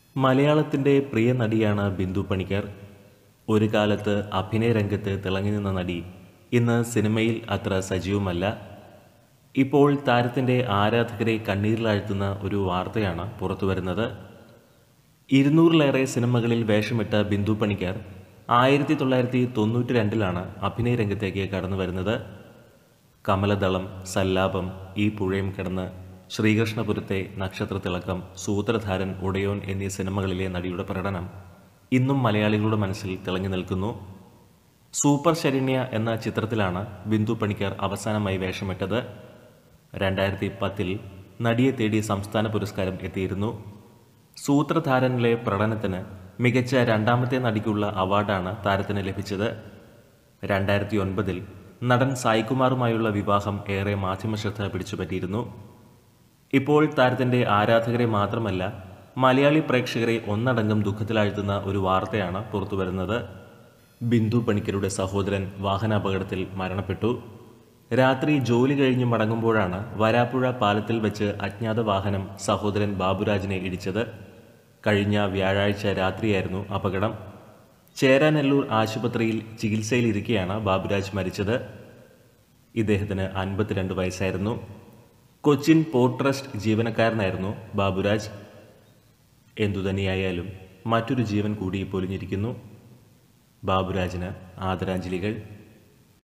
മലയാളത്തിൻ്റെ പ്രിയ നടിയാണ് ബിന്ദു പണിക്കർ ഒരു കാലത്ത് അഭിനയ രംഗത്ത് തിളങ്ങി നിന്ന നടി ഇന്ന് സിനിമയിൽ അത്ര സജീവമല്ല ഇപ്പോൾ താരത്തിൻ്റെ ആരാധകരെ കണ്ണീരിലാഴ്ത്തുന്ന ഒരു വാർത്തയാണ് പുറത്തുവരുന്നത് ഇരുന്നൂറിലേറെ സിനിമകളിൽ വേഷമിട്ട ബിന്ദു പണിക്കർ ആയിരത്തി തൊള്ളായിരത്തി തൊണ്ണൂറ്റി രണ്ടിലാണ് അഭിനയ രംഗത്തേക്ക് കടന്നു വരുന്നത് കമലദളം സല്ലാപം ഈ പുഴയും കിടന്ന് ശ്രീകൃഷ്ണപുരത്തെ നക്ഷത്രത്തിളക്കം സൂത്രധാരൻ ഉടയോൻ എന്നീ സിനിമകളിലെ നടിയുടെ പ്രകടനം ഇന്നും മലയാളികളുടെ മനസ്സിൽ തിളങ്ങി നിൽക്കുന്നു സൂപ്പർ ശരണ്യ എന്ന ചിത്രത്തിലാണ് ബിന്ദു പണിക്കർ അവസാനമായി വേഷമിട്ടത് രണ്ടായിരത്തി പത്തിൽ നടിയെ തേടി സംസ്ഥാന പുരസ്കാരം എത്തിയിരുന്നു സൂത്രധാരനിലെ പ്രകടനത്തിന് മികച്ച രണ്ടാമത്തെ നടിക്കുള്ള അവാർഡാണ് താരത്തിന് ലഭിച്ചത് രണ്ടായിരത്തി ഒൻപതിൽ നടൻ സായികുമാറുമായുള്ള വിവാഹം ഏറെ മാധ്യമശ്രദ്ധ പിടിച്ചുപറ്റിയിരുന്നു ഇപ്പോൾ താരത്തിൻ്റെ ആരാധകരെ മാത്രമല്ല മലയാളി പ്രേക്ഷകരെ ഒന്നടങ്കം ദുഃഖത്തിലാഴ്ത്തുന്ന ഒരു വാർത്തയാണ് പുറത്തുവരുന്നത് ബിന്ദു പണിക്കരുടെ സഹോദരൻ വാഹനാപകടത്തിൽ മരണപ്പെട്ടു രാത്രി ജോലി കഴിഞ്ഞ് മടങ്ങുമ്പോഴാണ് വരാപ്പുഴ പാലത്തിൽ വെച്ച് അജ്ഞാത വാഹനം സഹോദരൻ ബാബുരാജിനെ ഇടിച്ചത് കഴിഞ്ഞ വ്യാഴാഴ്ച രാത്രിയായിരുന്നു അപകടം ചേരാനെല്ലൂർ ആശുപത്രിയിൽ ചികിത്സയിലിരിക്കെയാണ് ബാബുരാജ് മരിച്ചത് ഇദ്ദേഹത്തിന് അൻപത്തിരണ്ട് വയസ്സായിരുന്നു കൊച്ചിൻ പോർട്ട് ട്രസ്റ്റ് ജീവനക്കാരനായിരുന്നു ബാബുരാജ് എന്തുതന്നെയായാലും മറ്റൊരു ജീവൻ കൂടി പൊലിഞ്ഞിരിക്കുന്നു ബാബുരാജിന് ആദരാഞ്ജലികൾ